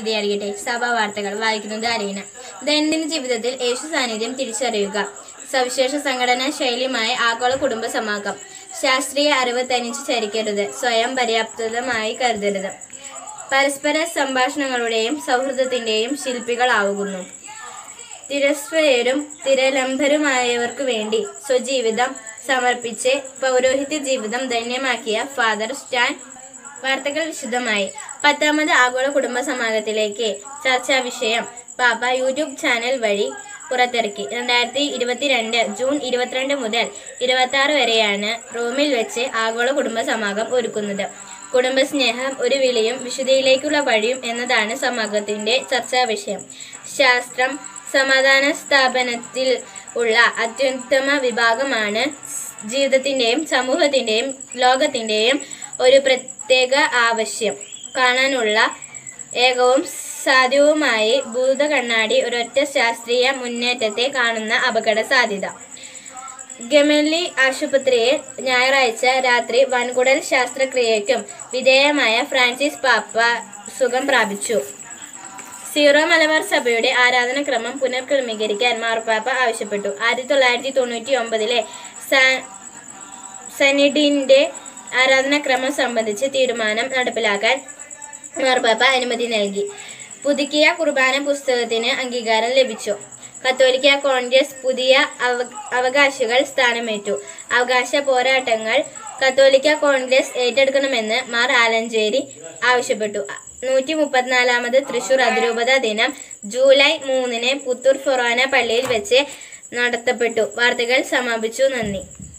സ്തുതിയായിരിക്കട്ടെ സഭാ വാർത്തകൾ വായിക്കുന്നത് അലീന ദൈനംദിന ജീവിതത്തിൽ യേശു സാന്നിധ്യം തിരിച്ചറിയുക സവിശേഷ സംഘടനാ ശൈലിയുമായി ആഗോള കുടുംബ സമാഗം ശാസ്ത്രീയ അറിവ് തനിച്ച് ചരിക്കരുത് സ്വയം പര്യാപ്തമായി കരുതരുത് പരസ്പര സംഭാഷണങ്ങളുടെയും സൗഹൃദത്തിന്റെയും ശില്പികളാവുന്നു തിരസ്വയരും തിരലംബരുമായവർക്കു വേണ്ടി സ്വജീവിതം സമർപ്പിച്ച് പൗരോഹിത്യ ജീവിതം ധന്യമാക്കിയ ഫാദർ സ്റ്റാൻ വാർത്തകൾ വിശദമായി പത്താമത് ആഗോള കുടുംബ സമാഗത്തിലേക്ക് ചർച്ചാ വിഷയം പാപ്പ യൂട്യൂബ് ചാനൽ വഴി പുറത്തിറക്കി രണ്ടായിരത്തി ഇരുപത്തിരണ്ട് ജൂൺ ഇരുപത്തിരണ്ട് മുതൽ ഇരുപത്തി ആറ് വരെയാണ് റോമിൽ വെച്ച് ആഗോള കുടുംബ സമാഗം ഒരുക്കുന്നത് കുടുംബസ്നേഹം ഒരു വിളിയും വിശുദ്ധിയിലേക്കുള്ള വഴിയും എന്നതാണ് സമാഗത്തിന്റെ ചർച്ചാ വിഷയം ശാസ്ത്രം സമാധാന സ്ഥാപനത്തിൽ ഉള്ള അത്യുത്തമ വിഭാഗമാണ് ജീവിതത്തിന്റെയും സമൂഹത്തിന്റെയും ലോകത്തിന്റെയും ഒരു പ്രത്യേക ആവശ്യം കാണാനുള്ള ഏകവും സാധ്യവുമായി ഭൂതകണ്ണാടി ഒരൊറ്റ ശാസ്ത്രീയ മുന്നേറ്റത്തെ കാണുന്ന അപകട സാധ്യത ഗമലി ആശുപത്രിയിൽ ഞായറാഴ്ച രാത്രി വൻകുടൽ ശസ്ത്രക്രിയയ്ക്കും വിധേയമായ ഫ്രാൻസിസ് പാപ്പ സുഖം പ്രാപിച്ചു സീറോ മലബാർ സഭയുടെ ആരാധനക്രമം പുനർക്രമീകരിക്കാൻ മാർപ്പാപ്പ ആവശ്യപ്പെട്ടു ആയിരത്തി തൊള്ളായിരത്തി തൊണ്ണൂറ്റി ഒമ്പതിലെ സനിഡിന്റെ ആരാധനാക്രമം സംബന്ധിച്ച് തീരുമാനം നടപ്പിലാക്കാൻ മാർപ്പാപ്പ അനുമതി നൽകി പുതുക്കിയ കുർബാന പുസ്തകത്തിന് അംഗീകാരം ലഭിച്ചു കത്തോലിക്ക കോൺഗ്രസ് പുതിയ അവ അവകാശികൾ സ്ഥാനമേറ്റു അവകാശ പോരാട്ടങ്ങൾ കത്തോലിക്ക കോൺഗ്രസ് ഏറ്റെടുക്കണമെന്ന് മാർ ആലഞ്ചേരി ആവശ്യപ്പെട്ടു നൂറ്റി മുപ്പത്തിനാലാമത് തൃശൂർ അതിരൂപത ദിനം ജൂലൈ മൂന്നിന് പുത്തൂർ ഫൊറാന പള്ളിയിൽ വെച്ച് നടത്തപ്പെട്ടു വാർത്തകൾ സമാപിച്ചു നന്ദി